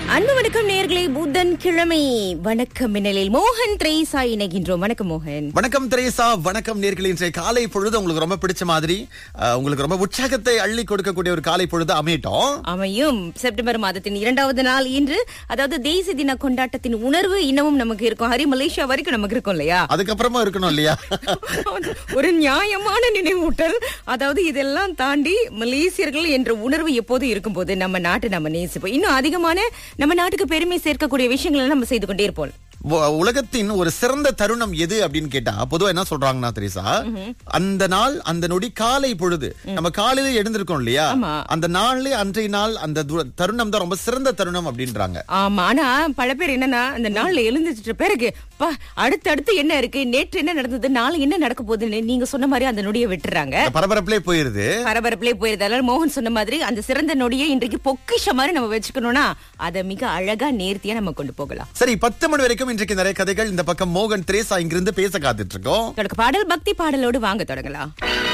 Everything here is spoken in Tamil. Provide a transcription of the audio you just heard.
அன்பு வணக்கம் நேர்களே புதன் கிழமை வணக்கம் மின்னலில் மோகன் திரேசா இணைகின்றோம் வணக்கம் மோகன் வணக்கம் தெரேசா வணக்கம் நேர்களே இன்றைய காலை பொழுது உங்களுக்கு ரொம்ப பிடிச்ச மாதிரி அஹ், உங்களுக்கு ரொம்ப உற்சாகத்தை அள்ளி கொடுக்கக்கூடிய ஒரு காலை பொழுது அமையட்டும் அமையும் செப்டம்பர் மாதத்தின் இரண்டாவது நாள் இன்று அதாவது தேசிய தின கொண்டாட்டத்தின் உணர்வு இன்னமும் நமக்கு இருக்கும் ஹரி மலேசியா வரைக்கும் நமக்கு இருக்கும் இல்லையா அதுக்கப்புறமா இருக்கணும் இல்லையா ஒரு நியாயமான நினைவூட்டல் அதாவது இதெல்லாம் தாண்டி மலேசியர்கள் என்ற உணர்வு எப்போது இருக்கும்போது நம்ம நாட்டை நம்ம நேசிப்போம் இன்னும் அதிகமான நம்ம நாட்டுக்கு பெருமை சேர்க்கக்கூடிய விஷயங்களை நம்ம செய்து கொண்டே இருப்போம் உ- உலகத்தின் ஒரு சிறந்த தருணம் எது அப்படின்னு கேட்டா பொதுவா என்ன சொல்றாங்கன்னா தெரேசா அந்த நாள் அந்த நொடி காலை பொழுது நம்ம காலையில எழுந்திருக்கோம் இல்லையா ஆமா. அந்த நாள்ல அன்றைய நாள் அந்த து- தருணம் தான் ரொம்ப சிறந்த தருணம் அப்படின்றாங்க ஆமா ஆனா பல பேர் என்னன்னா அந்த நாள்ல எழுந்துட்டு பிறகு பா அடுத்து அடுத்து என்ன இருக்கு நேற்று என்ன நடந்தது நாளை என்ன நடக்க போகுதுன்னு நீங்க சொன்ன மாதிரி அந்த நொடியை விட்டுறாங்க இந்த பரபரப்பிலே போயிருது பரபரப்பிலே போயிருந்தாலும் மோகன் சொன்ன மாதிரி அந்த சிறந்த நொடியை இன்றைக்கு பொக்கிஷ மாதிரி நம்ம வச்சுக்கணும்னா அதை மிக அழகா நேர்த்தியா நம்ம கொண்டு போகலாம் சரி பத்து மணி வரைக்கும் இன்றைக்கு நிறைய கதைகள் இந்த பக்கம் மோகன் திரேசா இங்கிருந்து பேச காத்துட்டு இருக்கோம் தொடக்க பாடல் பக்தி பாடலோடு வாங்க தொடங்கலாம்